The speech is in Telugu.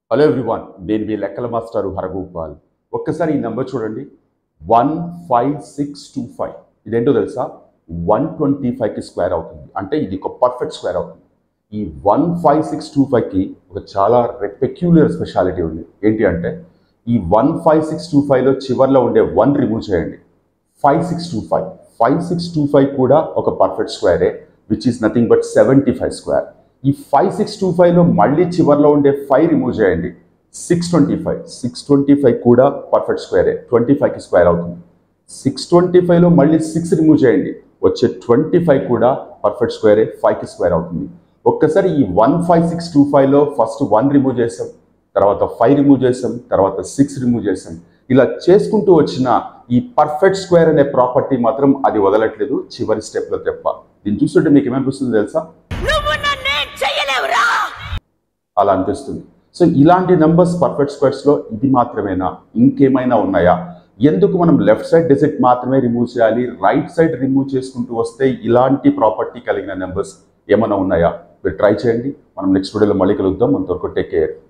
హలో ఎవ్రీవన్ నేను మీ లెక్కల మాస్టారు హరగోపాల్ ఒక్కసారి ఈ నెంబర్ చూడండి one five six two five ఇదేంటో తెలుసా వన్ ట్వంటీ ఫైవ్కి స్క్వేర్ అవుతుంది అంటే ఇది ఒక పర్ఫెక్ట్ స్క్వేర్ అవుతుంది ఈ వన్ ఫైవ్ సిక్స్ టూ ఫైవ్కి ఒక చాలా పెక్యులర్ స్పెషాలిటీ ఉంది ఏంటి అంటే ఈ వన్ ఫైవ్ సిక్స్ టూ ఫైవ్లో చివర్లో ఉండే వన్ రిమూవ్ చేయండి five six two five five six two five కూడా ఒక పర్ఫెక్ట్ స్క్వేరే which is nothing but seventy five square ఈ ఫైవ్ సిక్స్ టూ ఫైవ్లో మళ్ళీ చివర్లో ఉండే ఫైవ్ రిమూవ్ చేయండి six twenty five six twenty five కూడా పర్ఫెక్ట్ స్క్వేరే ట్వంటీ ఫైవ్కి స్క్వేర్ అవుతుంది సిక్స్ ట్వంటీ ఫైవ్లో మళ్ళీ సిక్స్ రిమూవ్ చేయండి వచ్చే ట్వంటీ ఫైవ్ కూడా పర్ఫెక్ట్ స్క్వేరే ఫైవ్కి స్క్వేర్ అవుతుంది ఒక్కసారి ఈ వన్ ఫైవ్ సిక్స్ టూ ఫైవ్లో ఫస్ట్ వన్ రిమూవ్ చేసాం తర్వాత ఫైవ్ రిమూవ్ చేసాం తర్వాత సిక్స్ రిమూవ్ చేసాం ఇలా చేసుకుంటూ వచ్చిన ఈ పర్ఫెక్ట్ స్క్వేర్ అనే ప్రాపర్టీ మాత్రం అది వదలట్లేదు చివరి స్టెప్లో తెప్ప దీన్ని చూస్తుంటే మీకు ఏమనిపిస్తుంది తెలుసా నువ్వు నన్నేం చెయ్యలేవురా అలా అనిపిస్తుంది సో ఇలాంటి నెంబర్స్ పర్ఫెక్ట్ స్క్వేర్స్లో ఇది మాత్రమేనా ఇంకేమైనా ఉన్నాయా ఎందుకు మనం లెఫ్ట్ సైడ్ డిజిట్ మాత్రమే రిమూవ్ చేయాలి రైట్ సైడ్ రిమూవ్ చేసుకుంటూ వస్తే ఇలాంటి ప్రాపర్టీ కలిగిన నెంబర్స్ ఏమైనా ఉన్నాయా మీరు ట్రై చేయండి మనం నెక్స్ట్ వీడియోలో మళ్ళీ కలుద్దాం అంతవరకు టేక్ కేర్